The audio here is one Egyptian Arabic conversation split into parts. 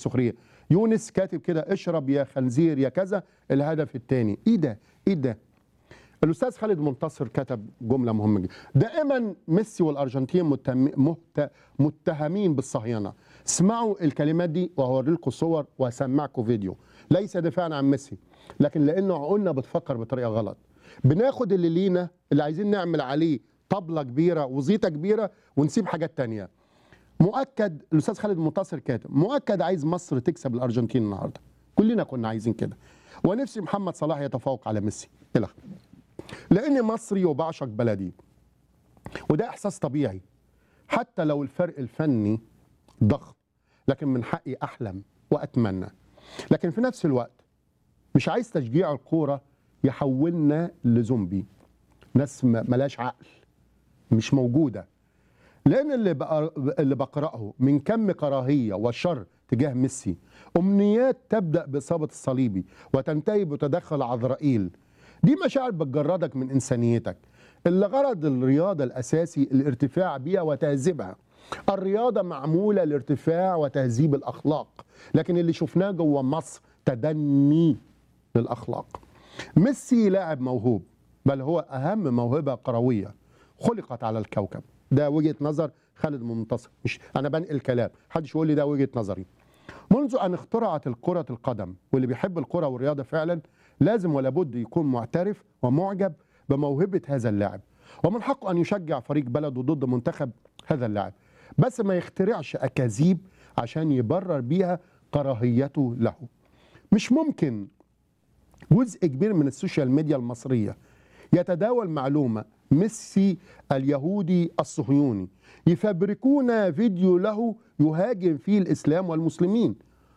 السخريه يونس كاتب كده اشرب يا خنزير يا كذا الهدف الثاني ايه ده ايه ده الاستاذ خالد منتصر كتب جمله مهمه جدا دائما ميسي والارجنتين متهم مهت- متهمين بالصهيونه اسمعوا الكلمات دي وهوري لكم صور وهسمعكم فيديو ليس دفاعا عن ميسي لكن لانه عقولنا بتفكر بطريقه غلط بناخد اللي لينا اللي عايزين نعمل عليه طبله كبيره وزيطه كبيره ونسيب حاجات تانية مؤكد الاستاذ خالد منتصر كاتب مؤكد عايز مصر تكسب الارجنتين النهارده كلنا كنا عايزين كده ونفسي محمد صلاح يتفوق على ميسي الى لاني مصري وبعشق بلدي وده احساس طبيعي حتى لو الفرق الفني ضخم لكن من حقي احلم واتمنى لكن في نفس الوقت مش عايز تشجيع الكوره يحولنا لزومبي ناس م- ملاش عقل مش موجوده لان اللي بقر... اللي بقراه من كم كراهيه وشر تجاه ميسي امنيات تبدا باصابه الصليبي وتنتهي بتدخل عذرائيل دي مشاعر بتجردك من انسانيتك اللي غرض الرياضه الاساسي الارتفاع بيها وتهذيبها الرياضه معموله لارتفاع وتهذيب الاخلاق لكن اللي شفناه جوه مصر تدني للاخلاق ميسي لاعب موهوب بل هو اهم موهبه كرويه خلقت على الكوكب ده وجهه نظر خالد منتصر مش انا بنقل كلام محدش يقول لي ده وجهه نظري منذ ان اخترعت الكره القدم واللي بيحب الكره والرياضه فعلا لازم ولا بد يكون معترف ومعجب بموهبه هذا اللاعب ومن حقه ان يشجع فريق بلده ضد منتخب هذا اللاعب بس ما يخترعش اكاذيب عشان يبرر بيها كراهيته له مش ممكن جزء كبير من السوشيال ميديا المصريه يتداول معلومه ميسي اليهودي الصهيوني يفبركون فيديو له يهاجم فيه الاسلام والمسلمين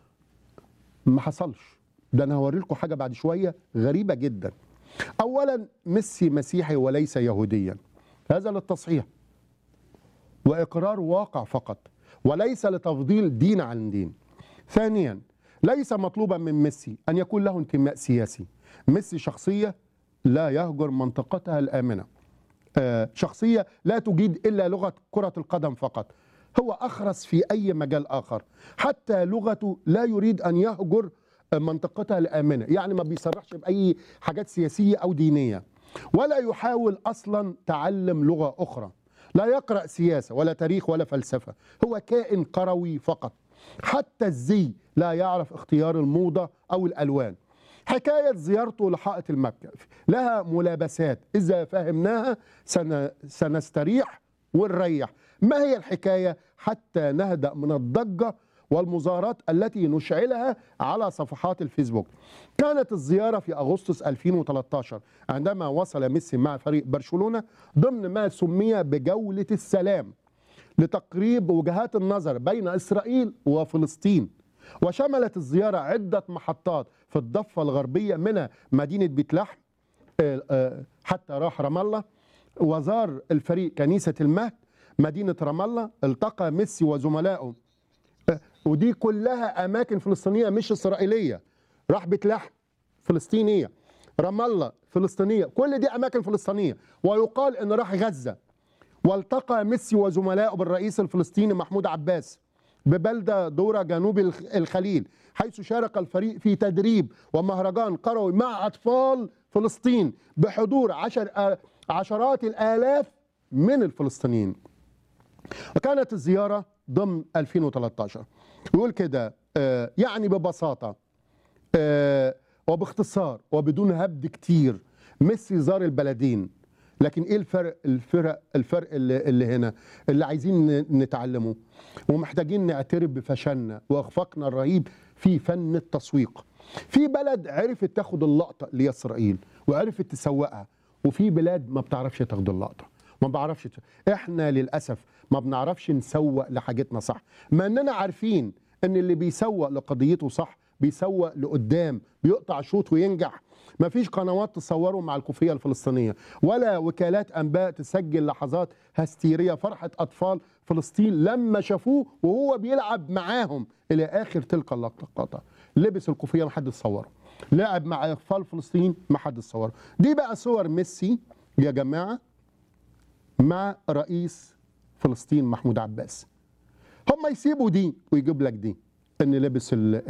ما حصلش ده انا هوري لكم حاجه بعد شويه غريبه جدا اولا ميسي مسيحي وليس يهوديا هذا للتصحيح واقرار واقع فقط وليس لتفضيل دين عن دين ثانيا ليس مطلوبا من ميسي ان يكون له انتماء سياسي ميسي شخصيه لا يهجر منطقتها الامنه آه، شخصيه لا تجيد الا لغه كره القدم فقط هو اخرس في اي مجال اخر حتى لغته لا يريد ان يهجر منطقتها الامنه يعني ما بيصرحش باي حاجات سياسيه او دينيه ولا يحاول اصلا تعلم لغه اخرى لا يقرا سياسه ولا تاريخ ولا فلسفه هو كائن كروي فقط حتى الزي لا يعرف اختيار الموضه او الالوان حكايه زيارته لحائط المكه لها ملابسات اذا فهمناها سن سنستريح ونريح ما هي الحكايه حتى نهدا من الضجه والمظاهرات التي نشعلها على صفحات الفيسبوك كانت الزيارة في أغسطس 2013 عندما وصل ميسي مع فريق برشلونة ضمن ما سمي بجولة السلام لتقريب وجهات النظر بين إسرائيل وفلسطين وشملت الزيارة عدة محطات في الضفة الغربية منها مدينة بيت لحم آه، آه، حتى راح رام الله وزار الفريق كنيسة المهد مدينة رام الله التقى ميسي وزملائه آه، ودي كلها أماكن فلسطينية مش إسرائيلية راح بيت لحم فلسطينية رام الله فلسطينية كل دي أماكن فلسطينية ويقال إن راح غزة والتقى ميسي وزملائه بالرئيس الفلسطيني محمود عباس ببلدة دورة جنوب الخ- الخليل حيث شارك الفريق في تدريب ومهرجان كروي مع أطفال فلسطين بحضور عشر آ- عشرات الآلاف من الفلسطينيين وكانت الزيارة ضمن 2013 يقول كده آه، يعني ببساطة آه، وباختصار وبدون هبد كتير ميسي زار البلدين لكن ايه الفرق الفرق الفرق اللي, اللي هنا اللي عايزين ن- نتعلمه ومحتاجين نعترف بفشلنا واخفاقنا الرهيب في فن التسويق في بلد عرفت تاخد اللقطه اللي هي اسرائيل وعرفت تسوقها وفي بلاد ما بتعرفش تاخد اللقطه ما بعرفش ت... احنا للاسف ما بنعرفش نسوق لحاجتنا صح مع اننا عارفين ان اللي بيسوق لقضيته صح بيسوق لقدام بيقطع شوط وينجح ما فيش قنوات تصوره مع الكوفية الفلسطينية ولا وكالات أنباء تسجل لحظات هستيرية فرحة أطفال فلسطين لما شافوه وهو بيلعب معاهم إلى آخر تلك اللقطة لبس الكوفية ما حد صوره لعب مع أطفال فلسطين ما حد صوره دي بقى صور ميسي يا جماعة مع رئيس فلسطين محمود عباس هم يسيبوا دي ويجيب لك دي ان لبس ال-